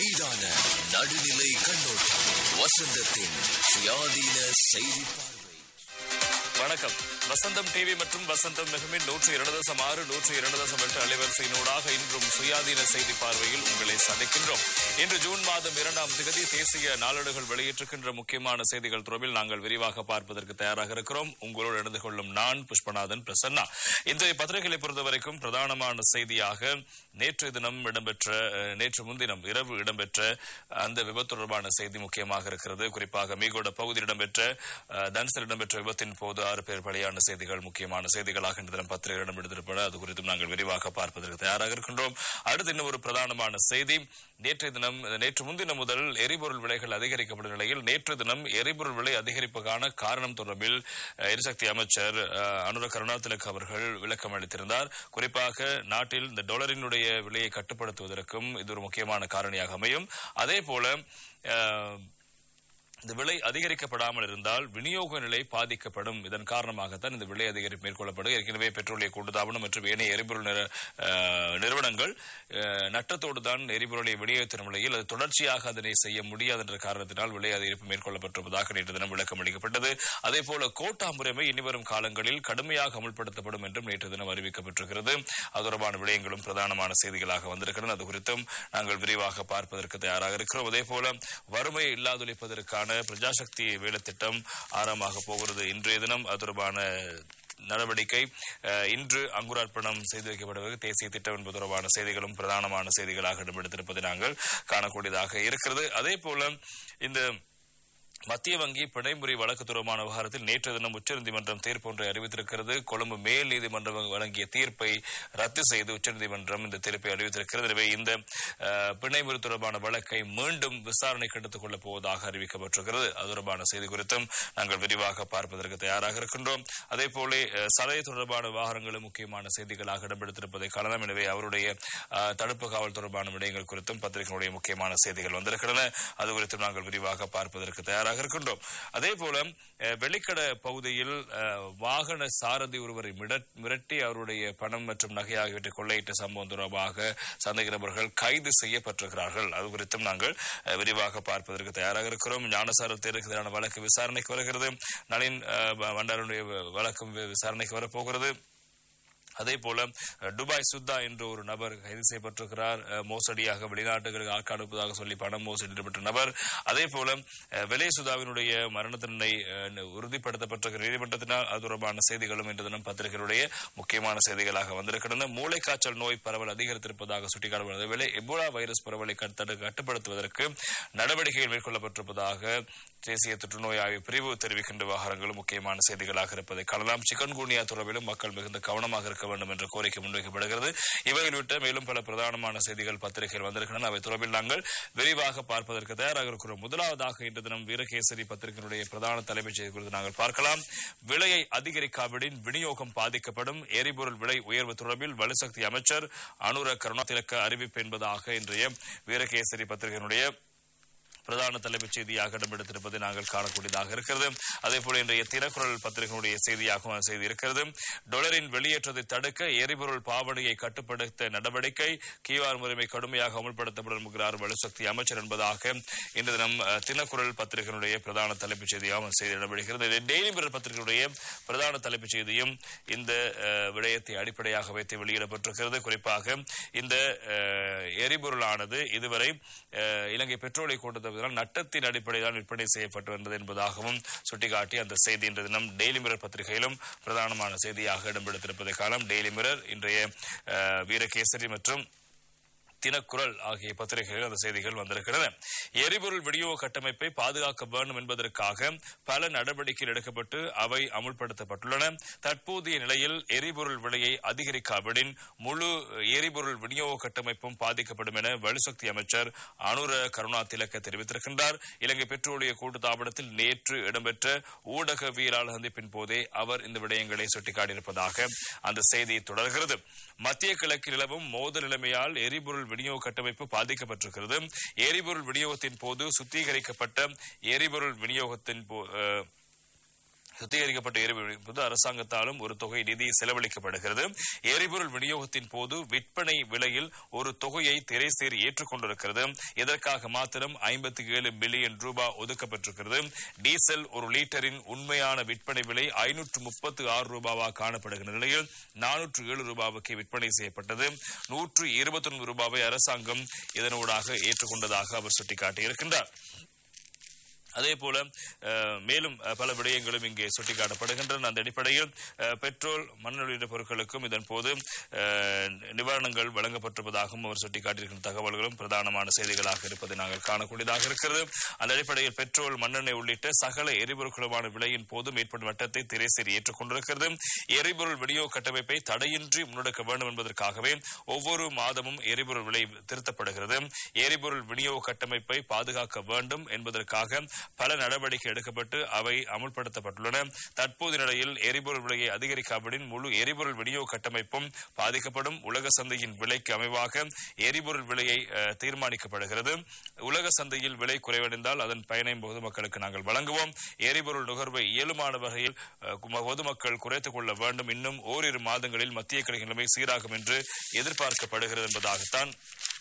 சீரான நடுநிலை கண்ணோட்டம் வசந்தத்தின் சுயாதீன செய்தி பார்வை வணக்கம் வசந்தம் டிவி மற்றும் வசந்தம் மிகமின் நூற்று இரண்டு தசம் ஆறு நூற்று இரண்டு தசம் எட்டு அலைவரிசையினூடாக இன்றும் சுயாதீன செய்தி பார்வையில் உங்களை சந்திக்கின்றோம் இன்று ஜூன் மாதம் இரண்டாம் திகதி தேசிய நாளேடுகள் வெளியிட்டிருக்கின்ற முக்கியமான செய்திகள் தொடர்பில் நாங்கள் விரிவாக பார்ப்பதற்கு தயாராக இருக்கிறோம் உங்களோடு இணைந்து கொள்ளும் நான் புஷ்பநாதன் பிரசன்னா இன்றைய பத்திரிகைகளை பொறுத்தவரைக்கும் பிரதானமான செய்தியாக நேற்று தினம் இடம்பெற்ற அஹ், நேற்று முன்தினம் இரவு இடம்பெற்ற அந்த விபத்து தொடர்பான செய்தி முக்கியமாக இருக்கிறது குறிப்பாக மீகோட பகுதியில் இடம்பெற்ற அஹ், தன்சில் இடம்பெற்ற விபத்தின் போது ஆறு பேர் பலியான செய்திகள் முக்கியமான செய்திகளாக இந்த தினம் பத்திரிகையிடம் எடுத்திருப்பட அது குறித்தும் நாங்கள் விரிவாக பார்ப்பதற்கு தயாராக இருக்கின்றோம் அடுத்து இன்னும் ஒரு பிரதானமான செய்தி நேற்றைய தினம் நேற்று முன்தினம் முதல் எரிபொருள் விலைகள் அதிகரிக்கப்படும் நிலையில் நேற்று தினம் எரிபொருள் விலை அதிகரிப்புக்கான காரணம் தொடர்பில் அஹ், எரிசக்தி அமைச்சர் அஹ், அனுர கருணாதிலக் அவர்கள் விளக்கம் அளித்திருந்தார் குறிப்பாக நாட்டில் இந்த டாலரினுடைய விலையை கட்டுப்படுத்துவதற்கும் இது ஒரு முக்கியமான காரணியாக அமையும் அதே போல அஹ், இந்த விலை அதிகரிக்கப்படாமல் இருந்தால் விநியோக நிலை பாதிக்கப்படும் இதன் காரணமாகத்தான் இந்த விலை அதிகரிப்பு மேற்கொள்ளப்படும் ஏற்கனவே பெட்ரோலிய கூட்டுத்தாபனம் மற்றும் ஏனைய எரிபொருள் நிற- அஹ், நிறுவனங்கள் அஹ், நட்டத்தோடு தான் எரிபொருளை விநியோகித்த நிலையில் அது தொடர்ச்சியாக அதனை செய்ய முடியாது என்ற காரணத்தினால் விலை அதிகரிப்பு மேற்கொள்ளப்பட்டிருப்பதாக நேற்று தினம் விளக்கம் அளிக்கப்பட்டது அதே போல கோட்டா முறைமை இனிவரும் காலங்களில் கடுமையாக அமுல்படுத்தப்படும் என்றும் நேற்று தினம் அறிவிக்கப்பட்டிருக்கிறது அது தொடர்பான விடயங்களும் பிரதானமான செய்திகளாக வந்திருக்கின்றன அது குறித்தும் நாங்கள் விரிவாக பார்ப்பதற்கு தயாராக இருக்கிறோம் அதே போல வறுமை இல்லாதொழிப்பதற்கான பிரஜாசக்தி வேலைத்திட்டம் ஆரம்பமாக போகிறது இன்றைய தினம் அது தொடர்பான நடவடிக்கை அஹ், இன்று அங்குரார்ப்பணம் செய்து வைக்கப்படுவது தேசிய திட்டம் என்பது தொடர்பான செய்திகளும் பிரதானமான செய்திகளாக இடம்பெடுத்திருப்பதை நாங்கள் காணக்கூடியதாக இருக்கிறது அதே போல இந்த மத்திய வங்கி பிணைமுறை வழக்கு தொடர்பான விவகாரத்தில் நேற்று தினம் உச்சநீதிமன்றம் தீர்ப்பு ஒன்றை அறிவித்திருக்கிறது கொழும்பு மேல் நீதிமன்றம் வழங்கிய தீர்ப்பை ரத்து செய்து உச்சநீதிமன்றம் இந்த தீர்ப்பை அறிவித்திருக்கிறது எனவே இந்த அஹ், பிணைமுறை தொடர்பான வழக்கை மீண்டும் விசாரணைக்கு எடுத்துக் கொள்ளப் போவதாக அறிவிக்கப்பட்டிருக்கிறது அது தொடர்பான செய்தி குறித்தும் நாங்கள் விரிவாக பார்ப்பதற்கு தயாராக இருக்கின்றோம் அதே போல அஹ், சலை தொடர்பான விவகாரங்களும் முக்கியமான செய்திகளாக இடம்பெடுத்திருப்பதை காணலாம் எனவே அவருடைய அஹ், தடுப்பு காவல் தொடர்பான விடயங்கள் குறித்தும் பத்திரிகையினுடைய முக்கியமான செய்திகள் வந்திருக்கின்றன அது குறித்தும் நாங்கள் விரிவாக பார்ப்பதற்கு தயாராக இருக்கின்றோம் அதே போல அஹ், வெள்ளிக்கடை பகுதியில் அஹ், வாகன சாரதி ஒருவரை மிட- மிரட்டி அவருடைய பணம் மற்றும் நகை ஆகியவற்றை கொள்ளையிட்ட சம்பவம் தொடர்பாக சந்தேக நபர்கள் கைது செய்யப்பட்டிருக்கிறார்கள் அது குறித்தும் நாங்கள் அஹ், விரிவாக பார்ப்பதற்கு தயாராக இருக்கிறோம் ஞானசாரத்திற்கு எதிரான வழக்கு விசாரணைக்கு வருகிறது நளின் அஹ், வண்டாருடைய வழக்கும் வி- விசாரணைக்கு வரப்போகிறது அதே போல அஹ், துபாய் சுத்தா என்ற ஒரு நபர் கைது செய்யப்பட்டிருக்கிறார் அஹ், மோசடியாக வெளிநாட்டுகளுக்கு ஆட்கள் அனுப்புவதாக சொல்லி பணம் மோசடி ஈடுபட்ட நபர் அதே போல அஹ், வெலே சுதாவினுடைய மரண தண்டனை அஹ், உறுதிப்படுத்தப்பட்டிருக்கிற நீதிமன்றத்தினால் அது தொடர்பான செய்திகளும் இன்று தினம் பத்திரிகைகளுடைய முக்கியமான செய்திகளாக வந்திருக்கின்றன மூளைக்காய்ச்சல் நோய் பரவல் அதிகரித்திருப்பதாக சுட்டிக்காட்டப்படுகிறது வேளை எபோலா வைரஸ் பரவலை கட்டு- கட்டுப்படுத்துவதற்கு நடவடிக்கைகள் மேற்கொள்ளப்பட்டிருப்பதாக தேசிய தொற்றுநோய் ஆய்வு பிரிவு தெரிவிக்கின்ற விவகாரங்களும் முக்கியமான செய்திகளாக இருப்பதை காணலாம் சிக்கன் குனியா தொடர்பிலும் மக்கள் மிகுந்த கவனமாக இருக்க வேண்டும் என்ற கோரிக்கை முன்வைக்கப்படுகிறது இவை உள்ளிட்ட மேலும் பல பிரதானமான செய்திகள் பத்திரிகையில் வந்திருக்கின்றன அவை தொடர்பில் நாங்கள் விரிவாக பார்ப்பதற்கு தயாராக இருக்கிறோம் முதலாவதாக இன்று தினம் வீரகேசரி பத்திரிகையினுடைய பிரதான தலைமைச் செய்தி குறித்து நாங்கள் பார்க்கலாம் விலையை அதிகரிக்காவிடின் விநியோகம் பாதிக்கப்படும் எரிபொருள் விலை உயர்வு தொடர்பில் வலுசக்தி அமைச்சர் அனுர கருணாதிலக்க அறிவிப்பு என்பதாக இன்றைய வீரகேசரி பத்திரிகையினுடைய பிரதான தலைப்புச் செய்தியாக இடம்பெடுத்திருப்பதை நாங்கள் காணக்கூடியதாக இருக்கிறது அதே போல இன்றைய தினக்குரல் பத்திரிகையினுடைய செய்தியாகவும் அந்த செய்தி இருக்கிறது டொலரின் வெளியேற்றத்தை தடுக்க எரிபொருள் பாவனையை கட்டுப்படுத்த நடவடிக்கை கியூஆர் முறைமை கடுமையாக அமல்படுத்தப்படும் என்கிறார் வலுசக்தி அமைச்சர் என்பதாக இன்று தினம் அஹ், தினக்குரல் பத்திரிகையினுடைய பிரதான தலைப்புச் செய்தியாகவும் அந்த செய்தி இடம்பெறுகிறது டெய்லி மிரர் பத்திரிகையினுடைய பிரதான தலைப்புச் செய்தியும் இந்த அஹ், விடயத்தை அடிப்படையாக வைத்து வெளியிடப்பட்டிருக்கிறது குறிப்பாக இந்த அஹ், எரிபொருளானது இதுவரை அஹ், இலங்கை பெட்ரோலை கூட்டத்தினால் நட்டத்தின் அடிப்படையில் விற்பனை செய்யப்பட்டு வந்தது என்பதாகவும் சுட்டிக்காட்டி அந்த செய்தி இன்று தினம் டெய்லி மிரர் பத்திரிகையிலும் பிரதானமான செய்தியாக இடம்பெடுத்திருப்பதை காலம் டெய்லி மிரர் இன்றைய அஹ், வீரகேசரி மற்றும் தினக்குரல் ஆகிய பத்திரிகைகளில் அந்த செய்திகள் வந்திருக்கிறது எரிபொருள் விநியோக கட்டமைப்பை பாதுகாக்க வேண்டும் என்பதற்காக பல நடவடிக்கைகள் எடுக்கப்பட்டு அவை அமுல்படுத்தப்பட்டுள்ளன தற்போதைய நிலையில் எரிபொருள் விலையை அதிகரிக்காவிடின் முழு எரிபொருள் விநியோக கட்டமைப்பும் பாதிக்கப்படும் என வலுசக்தி அமைச்சர் அனுர கருணா திலக்க தெரிவித்திருக்கின்றார் இலங்கை பெட்ரோலிய கூட்டுத்தாபனத்தில் நேற்று இடம்பெற்ற ஊடகவியலாளர் சந்திப்பின் போதே அவர் இந்த விடயங்களை சுட்டிக்காட்டியிருப்பதாக அந்த செய்தி தொடர்கிறது மத்திய கிழக்கில் நிலவும் மோதல் நிலைமையால் எரிபொருள் விநியோக கட்டமைப்பு பாதிக்கப்பட்டிருக்கிறது எரிபொருள் விநியோகத்தின் போது சுத்திகரிக்கப்பட்ட எரிபொருள் விநியோகத்தின் போ- அஹ், சுத்திகரிக்கப்பட்ட எரிபொருள் என்பது அரசாங்கத்தாலும் ஒரு தொகை நிதி செலவழிக்கப்படுகிறது எரிபொருள் விநியோகத்தின் போது விற்பனை விலையில் ஒரு தொகையை திரைசேரி ஏற்றுக்கொண்டிருக்கிறது இதற்காக மாத்திரம் ஐம்பத்தி ஏழு பில்லியன் ரூபாய் ஒதுக்கப்பட்டிருக்கிறது டீசல் ஒரு லீட்டரின் உண்மையான விற்பனை விலை ஐநூற்று முப்பத்து ஆறு ரூபாவாக காணப்படுகிற நிலையில் நானூற்று ஏழு ரூபாவுக்கு விற்பனை செய்யப்பட்டது நூற்று இருபத்தி ஒன்பது ரூபாவை அரசாங்கம் இதனூடாக ஏற்றுக்கொண்டதாக அவர் சுட்டிக்காட்டியிருக்கின்றார் அதே போல அஹ், மேலும் அஹ், பல விடயங்களும் இங்கே சுட்டிக்காட்டப்படுகின்றன அந்த அடிப்படையில் அஹ், பெட்ரோல் மண்ணெண்ணெய் உள்ளிட்ட பொருட்களுக்கும் இதன் போது அஹ், நிவாரணங்கள் வழங்கப்பட்டிருப்பதாகவும் அவர் சுட்டிக்காட்டியிருக்கின்ற தகவல்களும் பிரதானமான செய்திகளாக இருப்பதை நாங்கள் காணக்கூடியதாக இருக்கிறது அந்த அடிப்படையில் பெட்ரோல் மண்ணெண்ணெய் உள்ளிட்ட சகல எரிபொருட்களுமான விலையின் போதும் ஏற்படும் வட்டத்தை திரைசேரி ஏற்றுக்கொண்டிருக்கிறது எரிபொருள் விநியோக கட்டமைப்பை தடையின்றி முன்னெடுக்க வேண்டும் என்பதற்காகவே ஒவ்வொரு மாதமும் எரிபொருள் விலை திருத்தப்படுகிறது எரிபொருள் விநியோக கட்டமைப்பை பாதுகாக்க வேண்டும் என்பதற்காக பல நடவடிக்கை எடுக்கப்பட்டு அவை அமுல்படுத்தப்பட்டுள்ளன தற்போது நிலையில் எரிபொருள் விலையை அதிகரிக்காவிடின் முழு எரிபொருள் விநியோக கட்டமைப்பும் பாதிக்கப்படும் உலக சந்தையின் விலைக்கு அமைவாக எரிபொருள் விலையை அஹ், தீர்மானிக்கப்படுகிறது உலக சந்தையில் விலை குறைவடைந்தால் அதன் பயனை பொதுமக்களுக்கு நாங்கள் வழங்குவோம் எரிபொருள் நுகர்வை இயலுமான வகையில் அஹ், கு- பொதுமக்கள் குறைத்துக் கொள்ள வேண்டும் இன்னும் ஓரிரு மாதங்களில் மத்திய கிழக்கு நிலைமை சீராகும் என்று எதிர்பார்க்கப்படுகிறது என்பதாகத்தான்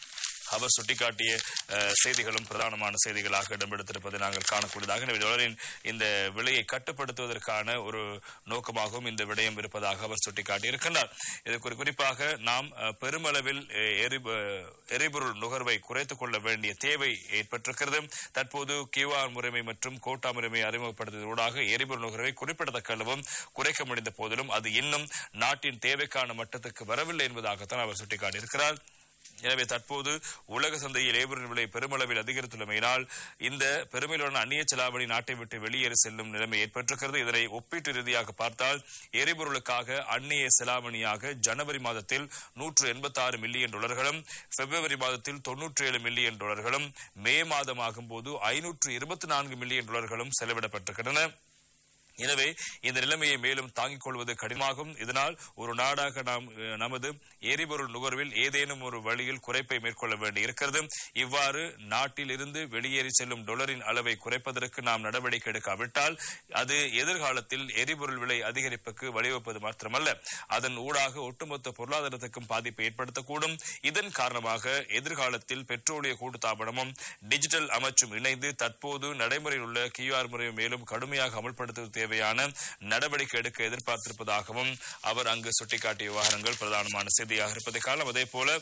அவர் சுட்டிக்காட்டிய அஹ், செய்திகளும் பிரதானமான செய்திகளாக இடம்பெடுத்திருப்பதை நாங்கள் காணக்கூடியதாக எனவே டாலரின் இந்த விலையை கட்டுப்படுத்துவதற்கான ஒரு நோக்கமாகவும் இந்த விடயம் இருப்பதாக அவர் சுட்டிக்காட்டியிருக்கின்றார் இது குறி- குறிப்பாக நாம் அஹ், பெருமளவில் அஹ், எரிப- எரிபொருள் நுகர்வை குறைத்துக் கொள்ள வேண்டிய தேவை ஏற்பட்டிருக்கிறது தற்போது கியூஆர் முறைமை மற்றும் கோட்டா முறைமை அறிமுகப்படுத்துவதூடாக எரிபொருள் நுகர்வை குறிப்பிடத்தக்க அளவும் குறைக்க முடிந்த போதிலும் அது இன்னும் நாட்டின் தேவைக்கான மட்டத்துக்கு வரவில்லை என்பதாகத்தான் அவர் சுட்டிக்காட்டியிருக்கிறார் எனவே தற்போது உலக சந்தையில் எரிபொருள் விலை பெருமளவில் அதிகரித்துள்ளமையினால் இந்த பெருமையிலான அந்நிய செலாவணி நாட்டை விட்டு வெளியேறி செல்லும் நிலைமை ஏற்பட்டிருக்கிறது இதனை ஒப்பீட்டு ரீதியாக பார்த்தால் எரிபொருளுக்காக அந்நிய செலாவணியாக ஜனவரி மாதத்தில் நூற்று எண்பத்தி ஆறு மில்லியன் டாலர்களும் பிப்ரவரி மாதத்தில் தொன்னூற்றி ஏழு மில்லியன் டாலர்களும் மே மாதம் ஆகும்போது ஐநூற்று இருபத்தி நான்கு மில்லியன் டாலர்களும் செலவிடப்பட்டிருக்கின்றன எனவே இந்த நிலைமையை மேலும் தாங்கிக் கொள்வது கடினமாகும் இதனால் ஒரு நாடாக நாம் அஹ், நமது எரிபொருள் நுகர்வில் ஏதேனும் ஒரு வழியில் குறைப்பை மேற்கொள்ள வேண்டி இருக்கிறது இவ்வாறு நாட்டில் இருந்து வெளியேறி செல்லும் டொலரின் அளவை குறைப்பதற்கு நாம் நடவடிக்கை எடுக்காவிட்டால் அது எதிர்காலத்தில் எரிபொருள் விலை அதிகரிப்புக்கு வழிவகுப்பது மாத்திரமல்ல அதன் ஊடாக ஒட்டுமொத்த பொருளாதாரத்துக்கும் பாதிப்பை ஏற்படுத்தக்கூடும் இதன் காரணமாக எதிர்காலத்தில் பெட்ரோலிய கூட்டுத்தாபனமும் டிஜிட்டல் அமைச்சும் இணைந்து தற்போது நடைமுறையில் உள்ள கியூஆர் முறையை மேலும் கடுமையாக அமல்படுத்துவது தேவையான நடவடிக்கை எடுக்க எதிர்பார்த்திருப்பதாகவும் அவர் அங்கு சுட்டிக்காட்டிய விவகாரங்கள் பிரதானமான செய்தியாக இருப்பதை காலம் அதே போல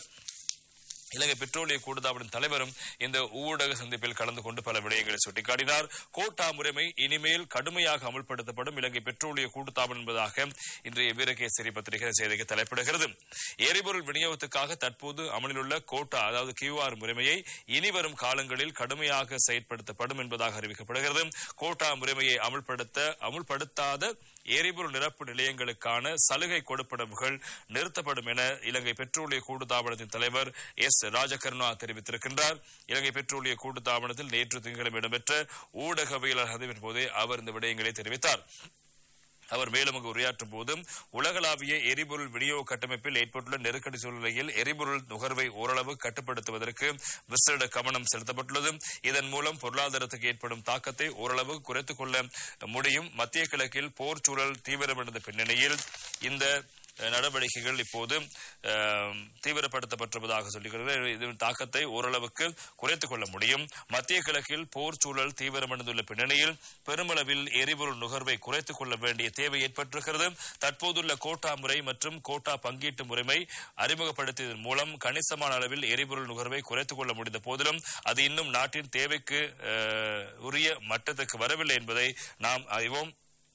இலங்கை பெட்ரோலிய கூட்டுத்தாபனம் தலைவரும் இந்த ஊடக சந்திப்பில் கலந்து கொண்டு பல விடயங்களை சுட்டிக்காட்டினார் கோட்டா முறைமை இனிமேல் கடுமையாக அமல்படுத்தப்படும் இலங்கை பெட்ரோலிய கூட்டுத்தாபனம் என்பதாக இன்றைய வீரகேசரி பத்திரிகை செய்திக்கு தலைப்பிடுகிறது எரிபொருள் விநியோகத்துக்காக தற்போது அமலில் உள்ள கோட்டா அதாவது கியூஆர் முறைமையை இனி வரும் காலங்களில் கடுமையாக செயற்படுத்தப்படும் என்பதாக அறிவிக்கப்படுகிறது கோட்டா முறைமையை அமல்படுத்த அமுல்படுத்தாத எரிபொருள் நிரப்பு நிலையங்களுக்கான சலுகை கொடுப்பனவுகள் நிறுத்தப்படும் என இலங்கை பெட்ரோலிய கூட்டுத்தாபனத்தின் தலைவர் எஸ் ராஜகருணா தெரிவித்திருக்கின்றார் இலங்கை பெட்ரோலிய கூட்டுத்தாபனத்தில் நேற்று திங்களம் இடம்பெற்ற ஊடகவியலாளர் சந்திப்பின் போதே அவர் இந்த விடயங்களை தெரிவித்தார் அவர் மேலும் அங்கு உரையாற்றும் போது உலகளாவிய எரிபொருள் விநியோக கட்டமைப்பில் ஏற்பட்டுள்ள நெருக்கடி சூழ்நிலையில் எரிபொருள் நுகர்வை ஓரளவு கட்டுப்படுத்துவதற்கு விசேட கவனம் செலுத்தப்பட்டுள்ளது இதன் மூலம் பொருளாதாரத்துக்கு ஏற்படும் தாக்கத்தை ஓரளவு குறைத்துக் கொள்ள முடியும் மத்திய கிழக்கில் போர் சூழல் தீவிரமடைந்த பின்னணியில் இந்த அஹ், நடவடிக்கைகள் இப்போது அஹ், தீவிரப்படுத்தப்பட்டிருப்பதாக சொல்லுகிறது இதன் தாக்கத்தை ஓரளவுக்கு குறைத்துக் கொள்ள முடியும் மத்திய கிழக்கில் போர் சூழல் தீவிரமடைந்துள்ள பின்னணியில் பெருமளவில் எரிபொருள் நுகர்வை குறைத்துக் கொள்ள வேண்டிய தேவை ஏற்பட்டிருக்கிறது தற்போதுள்ள கோட்டா முறை மற்றும் கோட்டா பங்கீட்டு முறைமை அறிமுகப்படுத்தியதன் மூலம் கணிசமான அளவில் எரிபொருள் நுகர்வை குறைத்துக் கொள்ள முடிந்த போதிலும் அது இன்னும் நாட்டின் தேவைக்கு அஹ், உரிய மட்டத்துக்கு வரவில்லை என்பதை நாம் அறிவோம்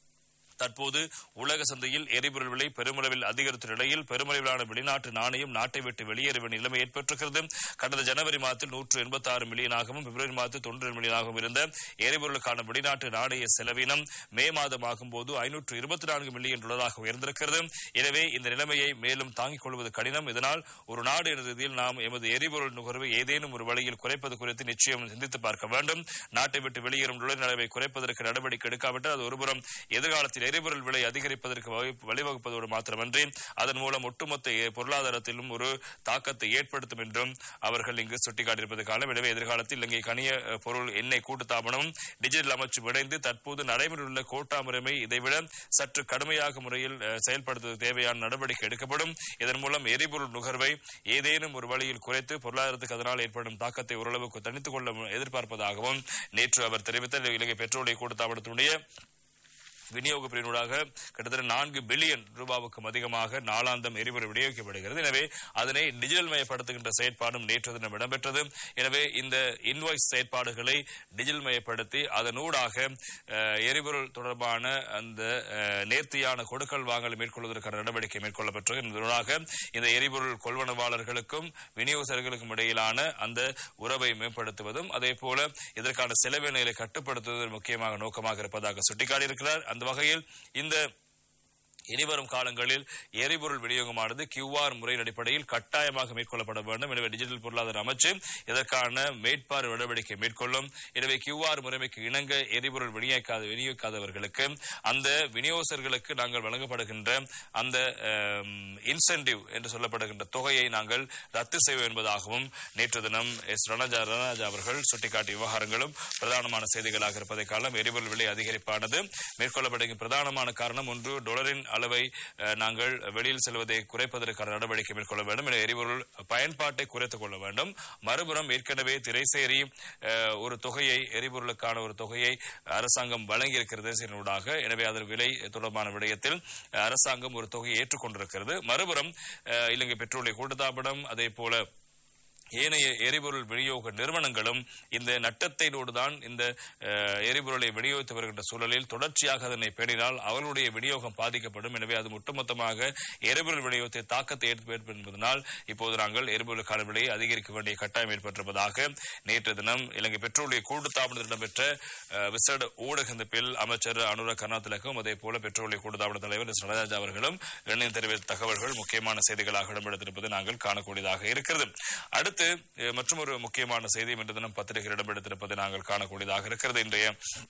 தற்போது உலக சந்தையில் எரிபொருள் விலை பெருமளவில் அதிகரித்த நிலையில் பெருமளவிலான வெளிநாட்டு நாணயம் நாட்டை விட்டு வெளியேற வேண்டிய நிலைமை ஏற்பட்டிருக்கிறது கடந்த ஜனவரி மாதத்தில் நூற்று எண்பத்தி ஆறு மில்லியனாகவும் பிப்ரவரி மாதத்தில் தொண்ணூறு மில்லியனாகவும் இருந்த எரிபொருளுக்கான வெளிநாட்டு நாணய செலவினம் மே மாதம் ஆகும்போது ஐநூற்று இருபத்தி நான்கு மில்லியன் டாலராக உயர்ந்திருக்கிறது எனவே இந்த நிலைமையை மேலும் தாங்கிக் கொள்வது கடினம் இதனால் ஒரு நாடு என்ற ரீதியில் நாம் எமது எரிபொருள் நுகர்வை ஏதேனும் ஒரு வழியில் குறைப்பது குறித்து நிச்சயம் சிந்தித்து பார்க்க வேண்டும் நாட்டை விட்டு வெளியேறும் நுழைவு அளவை குறைப்பதற்கு நடவடிக்கை எடுக்காவிட்டால் அது ஒருபுறம் எதிர்காலத்தில் எரிபொருள் விலை அதிகரிப்பதற்கு வகை- வழிவகுப்பதோடு மாத்திரமன்றி அதன் மூலம் ஒட்டுமொத்த எ- பொருளாதாரத்திலும் ஒரு தாக்கத்தை ஏற்படுத்தும் என்றும் அவர்கள் இங்கு சுட்டிக்காட்டியிருப்பது காலம் எனவே எதிர்காலத்தில் இலங்கை கனிய அஹ், பொருள் எண்ணெய் கூட்டுத்தாபனம் டிஜிட்டல் அமைச்சு இணைந்து தற்போது நடைமுறையில் உள்ள கோட்டா முறைமை இதைவிட சற்று கடுமையாக முறையில் அஹ், செயல்படுத்த தேவையான நடவடிக்கை எடுக்கப்படும் இதன் மூலம் எரிபொருள் நுகர்வை ஏதேனும் ஒரு வழியில் குறைத்து பொருளாதாரத்துக்கு அதனால் ஏற்படும் தாக்கத்தை ஓரளவுக்கு தணித்துக் கொள்ள எதிர்பார்ப்பதாகவும் நேற்று அவர் தெரிவித்த இலங்கை பெட்ரோலிய கூட்டுத்தாபனத்தினுடைய விநியோக பிரிவினூடாக கிட்டத்தட்ட நான்கு பில்லியன் ரூபாவுக்கும் அதிகமாக நாளாந்தம் எரிபொருள் விநியோகிக்கப்படுகிறது எனவே அதனை டிஜிட்டல் மயப்படுத்துகின்ற செயற்பாடும் நேற்று தினம் இடம்பெற்றது எனவே இந்த இன்வாய்ஸ் செயற்பாடுகளை டிஜிட்டல் மயப்படுத்தி அதனூடாக அஹ், எரிபொருள் தொடர்பான அந்த அஹ், நேர்த்தியான கொடுக்கல் வாங்கல் மேற்கொள்வதற்கான நடவடிக்கை மேற்கொள்ளப்பட்டது இதனூடாக இந்த எரிபொருள் கொள்வனவாளர்களுக்கும் விநியோகஸ்தர்களுக்கும் இடையிலான அந்த உறவை மேம்படுத்துவதும் அதே போல இதற்கான செலவினைகளை கட்டுப்படுத்துவதல் முக்கியமாக நோக்கமாக இருப்பதாக சுட்டிக்காட்டியிருக்கிறார் அந்த வகையில் இந்த இனிவரும் காலங்களில் எரிபொருள் விநியோகமானது கியூஆர் முறையின் அடிப்படையில் கட்டாயமாக மேற்கொள்ளப்பட வேண்டும் எனவே டிஜிட்டல் பொருளாதார அமைச்சு இதற்கான மேற்பார்வை நடவடிக்கை மேற்கொள்ளும் எனவே கியூஆர் முறைமைக்கு இணங்க எரிபொருள் விநியோகிக்காத விநியோகிக்காதவர்களுக்கு அந்த விநியோகஸ்தர்களுக்கு நாங்கள் வழங்கப்படுகின்ற அந்த இன்சென்டிவ் என்று சொல்லப்படுகின்ற தொகையை நாங்கள் ரத்து செய்வோம் என்பதாகவும் நேற்று தினம் எஸ் ரணஜா ரணராஜா அவர்கள் சுட்டிக்காட்டிய விவகாரங்களும் பிரதானமான செய்திகளாக இருப்பதை காலம் எரிபொருள் விலை அதிகரிப்பானது மேற்கொள்ளப்படுகிற பிரதானமான காரணம் ஒன்று டொலரின் அளவை அஹ், நாங்கள் வெளியில் செல்வதை குறைப்பதற்கான நடவடிக்கை மேற்கொள்ள வேண்டும் என எரிபொருள் பயன்பாட்டை குறைத்துக் கொள்ள வேண்டும் மறுபுறம் ஏற்கனவே திரைசேரி அஹ், ஒரு தொகையை எரிபொருளுக்கான ஒரு தொகையை அரசாங்கம் வழங்கியிருக்கிறது இதனூடாக எனவே அதன் விலை தொடர்பான விடயத்தில் அஹ், அரசாங்கம் ஒரு தொகையை ஏற்றுக்கொண்டிருக்கிறது மறுபுறம் அஹ், இலங்கை பெட்ரோலிய கூட்டுத்தாபனம் அதே போல ஏனைய எரிபொருள் விநியோக நிறுவனங்களும் இந்த நட்டத்தையோடு தான் இந்த அஹ், எரிபொருளை விநியோகித்து வருகின்ற சூழலில் தொடர்ச்சியாக அதனை பேணினால் அவர்களுடைய விநியோகம் பாதிக்கப்படும் எனவே அது ஒட்டுமொத்தமாக எரிபொருள் விநியோகத்தை தாக்கத்தை ஏற்படுத்தும் என்பதனால் இப்போது நாங்கள் எரிபொருளுக்கான விலையை அதிகரிக்க வேண்டிய கட்டாயம் ஏற்பட்டிருப்பதாக நேற்று தினம் இலங்கை பெட்ரோலிய கூட்டுத்தாபனத்தில் இடம்பெற்ற அஹ், விசேட ஊடக சந்திப்பில் அமைச்சர் அனுர கருணாதிலக்கும் அதே போல பெட்ரோலிய கூட்டுத்தாபன தலைவர் எஸ். நடராஜா அவர்களும் இணைந்து தெரிவித்த தகவல்கள் முக்கியமான செய்திகளாக இடம்பெடுத்திருப்பதை நாங்கள் காணக்கூடியதாக இருக்கிறது அடுத்து அஹ், மற்றும் ஒரு முக்கியமான செய்தி இன்று தினம் பத்திரிகையில் இடம்பெடுத்திருப்பதை நாங்கள் காணக்கூடியதாக இருக்கிறது இன்றைய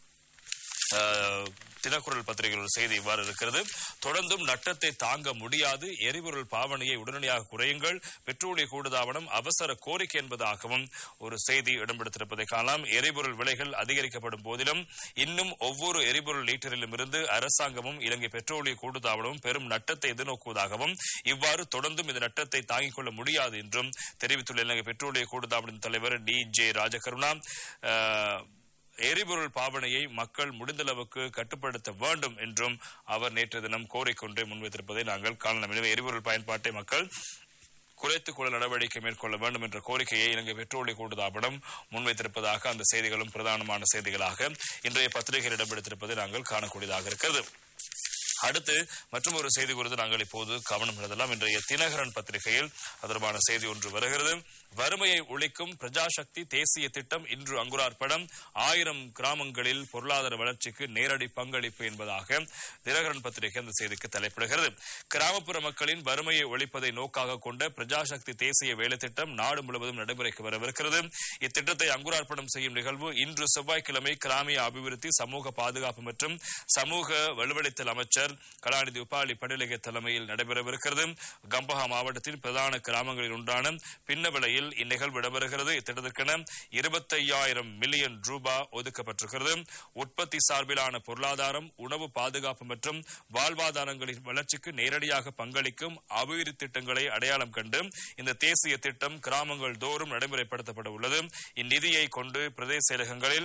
அஹ், தினக்குரல் பத்திரிகையில் ஒரு செய்தி இவ்வாறு இருக்கிறது தொடர்ந்தும் நட்டத்தை தாங்க முடியாது எரிபொருள் பாவனையை உடனடியாக குறையுங்கள் பெட்ரோலிய கூடுதாவனம் அவசர கோரிக்கை என்பதாகவும் ஒரு செய்தி இடம்பெடுத்திருப்பதை காணலாம் எரிபொருள் விலைகள் அதிகரிக்கப்படும் போதிலும் இன்னும் ஒவ்வொரு எரிபொருள் லீட்டரிலும் இருந்து அரசாங்கமும் இலங்கை பெட்ரோலிய கூடுதாவனமும் பெரும் நட்டத்தை எதிர்நோக்குவதாகவும் இவ்வாறு தொடர்ந்தும் இந்த நட்டத்தை தாங்கிக் கொள்ள முடியாது என்றும் தெரிவித்துள்ள இலங்கை பெட்ரோலிய கூடுதாவனத்தின் தலைவர் டி ஜே ராஜகருணா அஹ், எரிபொருள் பாவனையை மக்கள் முடிந்தளவுக்கு கட்டுப்படுத்த வேண்டும் என்றும் அவர் நேற்று தினம் கோரிக்கொண்டு முன்வைத்திருப்பதை நாங்கள் காணலாம் எனவே எரிபொருள் பயன்பாட்டை மக்கள் குறைத்துக் கொள்ள நடவடிக்கை மேற்கொள்ள வேண்டும் என்ற கோரிக்கையை இலங்கை பெட்ரோலிய கூட்டுதாபனம் முன்வைத்திருப்பதாக அந்த செய்திகளும் பிரதானமான செய்திகளாக இன்றைய பத்திரிகையில் இடம்பெடுத்திருப்பதை நாங்கள் காணக்கூடியதாக இருக்கிறது அடுத்து மற்றும் ஒரு செய்தி குறித்து நாங்கள் இப்போது கவனம் எழுதலாம் இன்றைய தினகரன் பத்திரிகையில் அது தொடர்பான செய்தி ஒன்று வருகிறது வறுமையை ஒழிக்கும் பிரஜாசக்தி தேசிய திட்டம் இன்று அங்குரார்ப்பணம் ஆயிரம் கிராமங்களில் பொருளாதார வளர்ச்சிக்கு நேரடி பங்களிப்பு என்பதாக தினகரன் பத்திரிகை அந்த செய்திக்கு தலைப்பிடுகிறது கிராமப்புற மக்களின் வறுமையை ஒழிப்பதை நோக்காக கொண்ட பிரஜாசக்தி தேசிய வேலை திட்டம் நாடு முழுவதும் நடைமுறைக்கு வரவிருக்கிறது இத்திட்டத்தை அங்குரார்ப்பணம் செய்யும் நிகழ்வு இன்று செவ்வாய்க்கிழமை கிராமிய அபிவிருத்தி சமூக பாதுகாப்பு மற்றும் சமூக வலுவளித்தல் அமைச்சர் கலாநிதி உபாலி பண்டிலகை தலைமையில் நடைபெறவிருக்கிறது கம்பஹா மாவட்டத்தின் பிரதான கிராமங்களில் ஒன்றான பின்னவிலையில் இந்நிகழ்வு இடம்பெறுகிறது இத்திட்டத்திற்கென இருபத்தையாயிரம் மில்லியன் ரூபாய் ஒதுக்கப்பட்டிருக்கிறது உற்பத்தி சார்பிலான பொருளாதாரம் உணவு பாதுகாப்பு மற்றும் வாழ்வாதாரங்களின் வளர்ச்சிக்கு நேரடியாக பங்களிக்கும் அபிவிருத்தி திட்டங்களை அடையாளம் கண்டு இந்த தேசிய திட்டம் கிராமங்கள் தோறும் நடைமுறைப்படுத்தப்பட உள்ளது இந்நிதியை கொண்டு பிரதேச செயலகங்களில்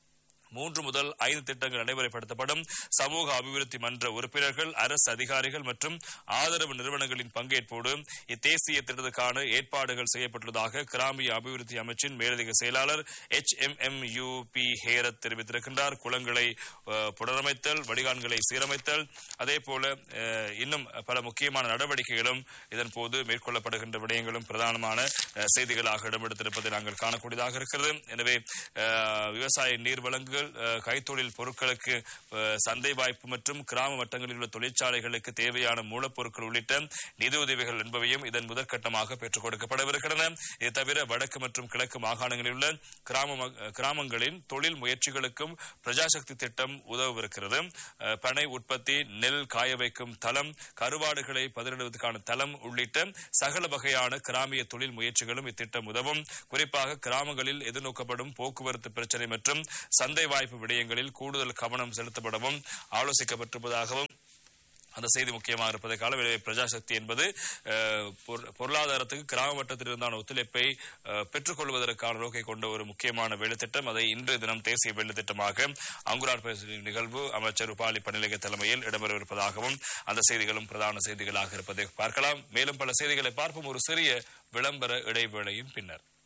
மூன்று முதல் ஐந்து திட்டங்கள் நடைமுறைப்படுத்தப்படும் சமூக அபிவிருத்தி மன்ற உறுப்பினர்கள் அரசு அதிகாரிகள் மற்றும் ஆதரவு நிறுவனங்களின் பங்கேற்போடு இத்தேசிய திட்டத்துக்கான ஏற்பாடுகள் செய்யப்பட்டுள்ளதாக கிராமிய அபிவிருத்தி அமைச்சின் மேலதிக செயலாளர் H M M U P Herath தெரிவித்திருக்கின்றார் குளங்களை அஹ், புனரமைத்தல் வடிகான்களை சீரமைத்தல் அதே போல அஹ், இன்னும் பல முக்கியமான நடவடிக்கைகளும் இதன் போது மேற்கொள்ளப்படுகின்ற விடயங்களும் பிரதானமான அஹ், செய்திகளாக இடம்பெடுத்திருப்பதை நாங்கள் காணக்கூடியதாக இருக்கிறது எனவே அஹ், விவசாய நீர் வழங்குகள் கைத்தொழில் அஹ், கைத்தொழில் பொருட்களுக்கு அஹ், சந்தை வாய்ப்பு மற்றும் கிராம வட்டங்களில் உள்ள தொழிற்சாலைகளுக்கு தேவையான மூலப்பொருட்கள் உள்ளிட்ட நிதியுதவிகள் என்பவையும் இதன் முதற்கட்டமாக பெற்றுக் கொடுக்கப்படவிருக்கின்றன இது தவிர வடக்கு மற்றும் கிழக்கு மாகாணங்களில் உள்ள கிராம ம- கிராமங்களின் தொழில் முயற்சிகளுக்கும் பிரஜாசக்தி திட்டம் உதவவிருக்கிறது அஹ், பனை உற்பத்தி நெல் காய வைக்கும் தளம் கருவாடுகளை பதனிடுவதற்கான தளம் உள்ளிட்ட சகல வகையான கிராமிய தொழில் முயற்சிகளும் இத்திட்டம் உதவும் குறிப்பாக கிராமங்களில் எதிர்நோக்கப்படும் போக்குவரத்து பிரச்சனை மற்றும் சந்தை வாய்ப்பு விடயங்களில் கூடுதல் கவனம் செலுத்தப்படவும் ஆலோசிக்கப்பட்டிருப்பதாகவும் அந்த செய்தி முக்கியமாக இருப்பதை கால பிரஜாசக்தி என்பது அஹ், பொரு- பொருளாதாரத்துக்கு கிராம மட்டத்தில் இருந்தான ஒத்துழைப்பை அஹ், பெற்றுக்கொள்வதற்கான நோக்கை கொண்ட ஒரு முக்கியமான வேலைத்திட்டம் அதை இன்று தினம் தேசிய வேலைத்திட்டமாக அங்குரார் பேசும் நிகழ்வு அமைச்சர் உபாலி பணிலக தலைமையில் இடம்பெறவிருப்பதாகவும் அந்த செய்திகளும் பிரதான செய்திகளாக இருப்பதை பார்க்கலாம் மேலும் பல செய்திகளை பார்ப்போம் ஒரு சிறிய விளம்பர இடைவேளையின் பின்னர்